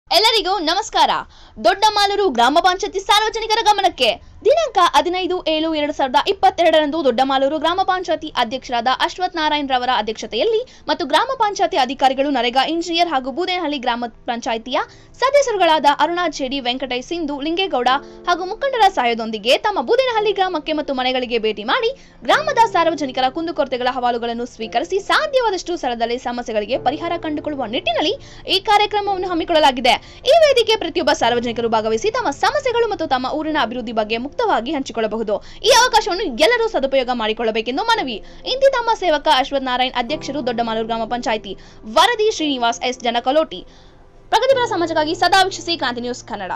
ಎಲ್ಲರಿಗೂ ನಮಸ್ಕಾರ ದೊಡ್ಡಮಾಲೂರು ಗ್ರಾಮ ಪಂಚಾಯತಿ ಸಾರ್ವಜನಿಕರ ಗಮನಕ್ಕೆ ದಿನಾಂಕ ಹದಿನೈದು ಏಳು ಎರಡು ಸಾವಿರದ ಇಪ್ಪತ್ತೆರಡರಂದು ದೊಡ್ಡಮಾಲೂರು ಗ್ರಾಮ ಪಂಚಾಯತಿ ಅಧ್ಯಕ್ಷರಾದ ಅಶ್ವಥ್ ನಾರಾಯಣ್ ರವರ ಅಧ್ಯಕ್ಷತೆಯಲ್ಲಿ ಮತ್ತು ಗ್ರಾಮ ಪಂಚಾಯತಿ ಅಧಿಕಾರಿಗಳು ನರೇಗಾ ಇಂಜಿನಿಯರ್ ಹಾಗೂ ಬೂದೇನಹಳ್ಳಿ ಗ್ರಾಮ ಪಂಚಾಯಿತಿಯ ಸದಸ್ಯರುಗಳಾದ ಅರುಣಾ ಜೆಡಿ ವೆಂಕಟೇಶ್ ಸಿಂಧು ಲಿಂಗೇಗೌಡ ಹಾಗೂ ಮುಖಂಡರ ಸಹಾಯದೊಂದಿಗೆ ತಮ್ಮ ಬೂದೇನಹಳ್ಳಿ ಗ್ರಾಮಕ್ಕೆ ಮತ್ತು ಮನೆಗಳಿಗೆ ಭೇಟಿ ಮಾಡಿ ಗ್ರಾಮದ ಸಾರ್ವಜನಿಕರ ಕುಂದುಕೊರತೆಗಳ ಹವಾಲುಗಳನ್ನು ಸ್ವೀಕರಿಸಿ ಸಾಧ್ಯವಾದಷ್ಟು ಸ್ಥಳದಲ್ಲಿ ಸಮಸ್ಯೆಗಳಿಗೆ ಪರಿಹಾರ ಕಂಡುಕೊಳ್ಳುವ ನಿಟ್ಟಿನಲ್ಲಿ ಈ ಕಾರ್ಯಕ್ರಮವನ್ನು ಹಮ್ಮಿಕೊಳ್ಳಲಾಗಿದೆ ಈ ವೇದಿಕೆ ಪ್ರತಿಯೊಬ್ಬ ಸಾರ್ವಜನಿಕರು ಭಾಗವಹಿಸಿ ತಮ್ಮ ಸಮಸ್ಯೆಗಳು ಮತ್ತು ತಮ್ಮ ಊರಿನ ಅಭಿವೃದ್ಧಿ ಬಗ್ಗೆ ಮುಕ್ತವಾಗಿ ಹಂಚಿಕೊಳ್ಳಬಹುದು ಈ ಅವಕಾಶವನ್ನು ಎಲ್ಲರೂ ಸದುಪಯೋಗ ಮಾಡಿಕೊಳ್ಳಬೇಕೆಂದು ಮನವಿ ಇಂತಿ ತಮ್ಮ ಸೇವಕ ಅಶ್ವಥ್ ನಾರಾಯಣ್ ಅಧ್ಯಕ್ಷರು ದೊಡ್ಡಮಾಲೂರು ಗ್ರಾಮ ಪಂಚಾಯಿತಿ ವರದಿ ಶ್ರೀನಿವಾಸ್ ಎಸ್ ಜನಕಲೋಟಿ ಪ್ರಗತಿಪರ ಸಮಾಜಕ್ಕಾಗಿ ಸದಾ ವೀಕ್ಷಿಸಿ ಕ್ರಾಂತಿ ನ್ಯೂಸ್ ಕನ್ನಡ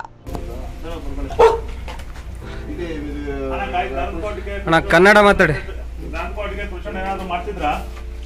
ಅಣ್ಣ ಕನ್ನಡ ಮಾತಾಡಿ ಗಾಂಕೋಟ್ಗೆ ಕ್ವಶನ್ ಏನಾದ್ರು ಮಾಡ್ತಿದ್ರಾ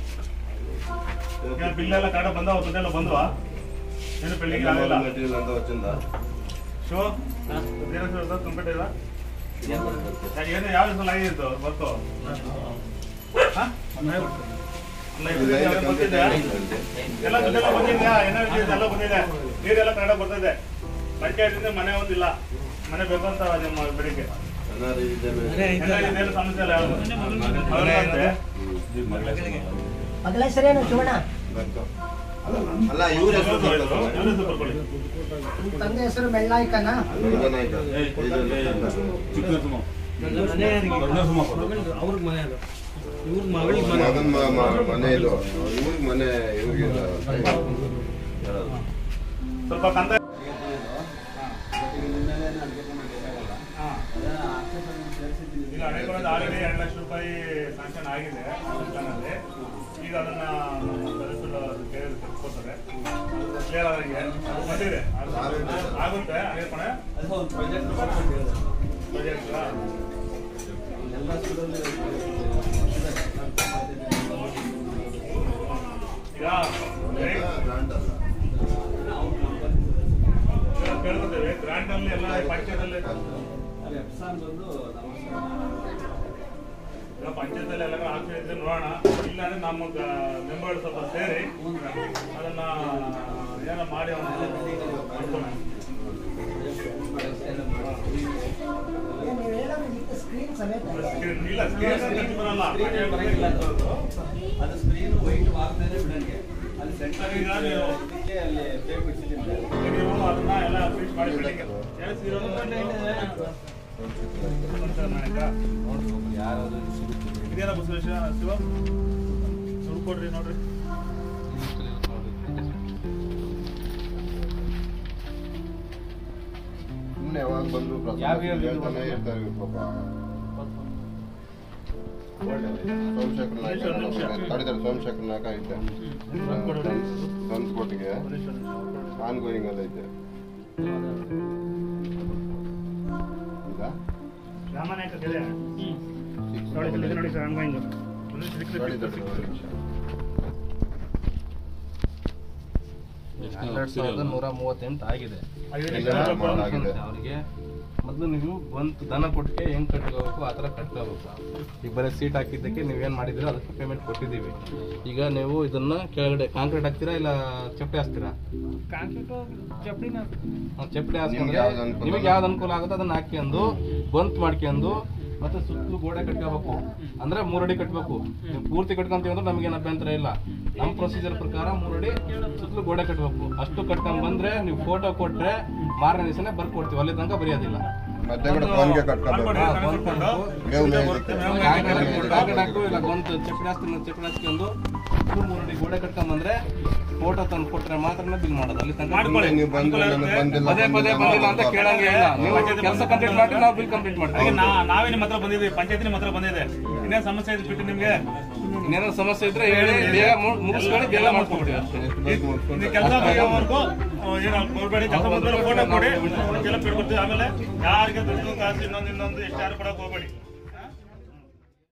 ಬಿಲ್ ಎಲ್ಲ ಕನ್ನಡ ಬಂದವ ದುಡ್ಡೆಲ್ಲ ಬಂದ್ವಾ ಏನು ಬಿಲ್ಡಿಂಗ್ ಆಗಿಲ್ಲ మెటీరియల్ అంతా వచ్చిందా ಶೋ ಕಂಪ್ಯೂಟರ್ ಇಲ್ಲ ಏನು ಯಾವ ಸಲ ಆಗಿತ್ತು ಬರ್ತು ಹಾ? ಅಲ್ಲ, ಇದು ಯಾವ್ದು ಬಂದಿದೆ? ಎಲ್ಲ ದುಡ್ಡೆಲ್ಲ ಬಂದಿದೆ ಎನರ್ಜಿ ಎಲ್ಲ ಬಂದಿದೆ ನೀರೆಲ್ಲ ಕನ್ನಡ ಬರ್ತಿದೆ ಪಂಚಾಯತಿಂದ ಮನೆ ಒಂದಿಲ್ಲ ಮನೆ ಬೇಕು ಅಂತ ನಿಮ್ಮ ಬೆಳಿಗ್ಗೆ ఎన్ఆర్ఐ ఇదే ಏನಾಗಿದೆ ಸಮಸ್ಯೆ ಇಲ್ಲ ಯಾವ್ದು ಅವ್ರಂತೆ. ಮಗಳ ಹೆಸರೇನು ಶಿವಣ್ಣ ಅಲ್ಲ ಇವ್ರ ಹೆಸರು ಇವ್ರ ಹೆಸರು ಬರ್ಕೊಳ್ಳಿ. ನಿಮ್ ತಂದೆ ಹೆಸರು ಬೆಳ್ಳಾಯ್ಕನ ಮಗನ್ ಮನೆ ಇದು ಇವ್ರಿಗೆ ಮನೆ ಇವ್ರಿಗೆ ಸ್ವಲ್ಪ ಕಂತ ಹಾ. ಈಗ ಹಳೆಗೊಳದ ಆಲ್ರೆಡಿ ಎರಡು ಲಕ್ಷ ರೂಪಾಯಿ ಸ್ಯಾಂಕ್ಷನ್ ಆಗಿದೆ ಅನುಷ್ಠಾನದಲ್ಲಿ ಈಗ ಅದನ್ನ ನಮ್ಮ ಸದಸ್ಯರು ಕೇಳಿದ್ರೆ ತೆಗೆದುಕೊಳ್ತಾರೆ ಕ್ಲಿಯರ್ ಆದಂಗೆ ಅದು ಬಂದಿದೆ ಅದು ಆಗುತ್ತೆ ಅದೇ ಕಣೆ ಪ್ರಾಜೆಕ್ಟ್ ಈಗ ಗ್ರಾಂಟ್ ಅಲ್ಲ ಈಗ ಕೇಳ್ಕೊತೇವೆ ಗ್ರಾಂಟ್ ಅಲ್ಲಿ ಎಲ್ಲ ಪಂಚಾಯತಲ್ಲಿ ಈಗ ಪಂಚಾಯತಲ್ಲಿ ಎಲ್ಲ ಆಕ್ಷನ್ ಇದ್ರೆ ನೋಡೋಣ ಇಲ್ಲ ಅಂದ್ರೆ ನಮ್ಮ ಮೆಂಬರ್ ಸ್ವಲ್ಪ ಸೇರಿ ಅದನ್ನ ಏನೋ ಮಾಡಿ ಅವ್ನ ಮಾಡ್ಕೊಳ್ಳೋಣ. ನೀವು ಹೇಳೋದು ಸ್ಕ್ರೀನ್ ಸಮೇತ ಸ್ಕ್ರೀನ್- ಇಲ್ಲ ಸ್ಕ್ರೀನ್ ಖರ್ಚು ಬರಲ್ಲ ಅದು ಸ್ಕ್ರೀನ್ ವೈಟ್ ವಾಗ್ದೇನೆ ಬಿಡಂಗೆ ಅಲ್ಲಿ ಸೆಂಟರ್ ಈಗ ನೀವು ಅಲ್ಲಿ ಬೇಕು ಬಿಡಿಸಿದ್ದೀನಿ ನೀವು ಅದನ್ನ ಎಲ್ಲ ಫಿಟ್ ಮಾಡಿ ಬೆಳಿಗ್ಗೆ ಎಳ್ಸಿರೋದು ಯಾರಾದ್ರೂ ಇದೇನ ಬಸವೇಶ ಶಿವ ದುಡ್ಡು ಕೊಡ್ರಿ ನೋಡ್ರಿ ಸುಮ್ಮನೆ ಯಾವಾಗ ಬಂದ್ರು ಯಾವ ಯಾವ ಹೇಳ್ತಾನೆ ಇರ್ತಾರೆ ಇವ್ರು ಪಾಪ ಸೋಮಶೇಖರ್ ನಾಯಕ ತಡಿತಾರೆ ಸೋಮಶೇಖರ್ ನಾಯಕ ಐತೆ ಟ್ರಾನ್ಸ್ಪೋರ್ಟ್ಗೆ ಆನ್ ಗೋಯಿಂಗ್ ಅಲ್ಲಿ ಐತೆ ಈಗ ರಾಮನಾಯಕ ಇದೆ Six ನೋಡಿ double ಇಲ್ಲಿ eight. ನೋಡಿ ಸರ್ ಅನ್ಗೋಯಿಂಗ್ ತಡಿ, ತಡಿ, ಒಂದು ನಿಮಿಷ. ಹನ್ನೆರಡು ಸಾವಿರದ ನೂರ ಮೂವತ್ತೆಂಟು ಆಗಿದೆ ಎಲ್ಲ ಮಾಡಲಾಗಿದೆ. ಅವರಿಗೆ ಮೊದಲು ನೀವು ಬಂತು ದನ ಕೊಟ್ಟಿಗೆ ಹೆಂಗ್ ಕಟ್ಕೋಬೇಕು ಆ ಥರ ಕಟ್ಕೋಬೇಕು ಈಗ ಬರೀ ಸೀಟ್ ಹಾಕಿದ್ದಕ್ಕೆ ನೀವೇನು ಮಾಡಿದಿರೋ ಅದಕ್ಕೆ ಪೇಮೆಂಟ್ ಕೊಟ್ಟಿದ್ದೀವಿ ಈಗ ನೀವು ಇದನ್ನ ಕೆಳಗಡೆ ಕಾಂಕ್ರೀಟ್ ಹಾಕ್ತೀರಾ ಇಲ್ಲ ಚಪ್ಪಡಿ ಹಾಕ್ತೀರಾ ಹಾ, ಚಪ್ಪಡಿ ನಿಮ್ಗೆ ಹಾಕ್ಸ್ಕೊಂಡ್ರೆ ಯಾವ್ದು ಅನುಕೂಲ ನಿಮಗೆ ಯಾವ್ದು ಅನುಕೂಲ ಆಗುತ್ತೆ ಅದನ್ನ ಹಾಕ್ಕೊಂಡು ಬಂತ್ ಮಾಡ್ಕೊಂಡು ಮತ್ತೆ ಸುತ್ತಲೂ ಗೋಡೆ ಕಟ್ಕೋಬೇಕು ಅಂದ್ರೆ ಮೂರಡಿ ಕಟ್ಬೇಕು ನೀವು ಪೂರ್ತಿ ಕಟ್ಕೊಂತೀವಿ ಅಂದ್ರೆ ನಮಗೇನು ಅಭ್ಯಂತರ ಇಲ್ಲ ನಮ್ಮ ಪ್ರೊಸೀಜರ್ ಪ್ರಕಾರ ಮೂರಡಿ ಸುತ್ತಲೂ ಗೋಡೆ ಕಟ್ಬೇಕು ಅಷ್ಟು ಕಟ್ಕೊಂಡ್ ಬಂದ್ರೆ ನೀವು ಫೋಟೋ ಕೊಟ್ರೆ ಮಾರನೇ ದಿವಸನೇ ಬರ್ಕೊಡ್ತೀವಿ ಅಲ್ಲಿ ತನಕ ಬರೆಯೋದಿಲ್ಲ ಮಧ್ಯಗಡೆ ಫೋನ್ಗೆ ಕಟ್ಕೋಬೇಕು ಹಾ, ಬಂದ್ ಮಾಡ್ಬೇಕು. ಮೇವು ಮೇಯುತ್ತೆ. ಕಾಂಕ್ರೀಟ್ ಹಾಕಿ- ಕಾಂಕ್ರೀಟ್ ಹಾಕು ಇಲ್ಲ ಗೊಂತ ಚಪ್ಪಡಿ ಹಾಕ್ತೀನಿ ಚಪ್ಪಡಿ ಹಾಕ್ಕೊಂಡು ಸುತ್ತಲೂ ಮೂರಡಿ ಗೋಡೆ ಕಟ್ಕೊಂಡ್ ಬಂದ್ರೆ ಫೋಟೋ ತಂದು ಕೊಟ್ರೆ ಮಾತ್ರನೇ ಬಿಲ್ ಮಾಡೋದು ಅಲ್ಲಿ ತನಕ ಮಾಡ್ಕೊಳ್ಳಿ. ನೀವು ಬಂದ್ರೆ ನನಗೆ ಬಂದಿಲ್ಲ ಪದೇ ಪದೇ ಬಂದಿಲ್ಲ ಅಂತ ಕೇಳಂಗೆ ಇಲ್ಲ ನೀವು ಕೆಲಸ ಕಂಪ್ಲೀಟ್ ಮಾಡಿ ನಾವು ಬಿಲ್ ಕಂಪ್ಲೀಟ್ ಹಾಗೆ ಮಾಡ್ತೀವಿ ನಾ- ನಾವೇ ನಿಮ್ಮ ಹತ್ರ ಬಂದಿದ್ದೀವಿ ಪಂಚಾಯತಿ ನಿಮ್ಮ ಹತ್ರ ಬಂದಿದೆ ಇನ್ನೇನು ಸಮಸ್ಯೆ ಇದೆ ಬಿಟ್ಟು ನಿಮ್ಗೆ ಇನ್ನೇನೋ ಸಮಸ್ಯೆ ಇದ್ರೆ ಹೇಳಿ ಬೇಗ ಮು- ಮುಗಿಸ್ಕೊಳ್ಳಿ ಬೇಗ ಮಾಡ್ಕೊಬಿಡ್ತೀವಿ ಅಷ್ಟೇ ಎಷ್ಟು ಬೇಕು ಮುಗ್ಸ್ಕೊಂಡು ಕೆಲಸ ಬರೋವರೆಗೂ ಏನು ಕೊಡ್ಬೇಡಿ ಕೆಲಸ ಬಂದ್ರೆ ಫೋಟೋ ಕೊಡಿ ಎಲ್ಲ ಬಿಡ್ಕೊಡ್ತೀವಿ ಆಮೇಲೆ ಯಾರಿಗೆ ದುಡ್ಡು ಕಾಸು ಇನ್ನೊಂದು ಇನ್ನೊಂದು ಎಷ್ಟು ಯಾರು ಕೊಡಕ್ ಹೋಗ್ಬೇಡಿ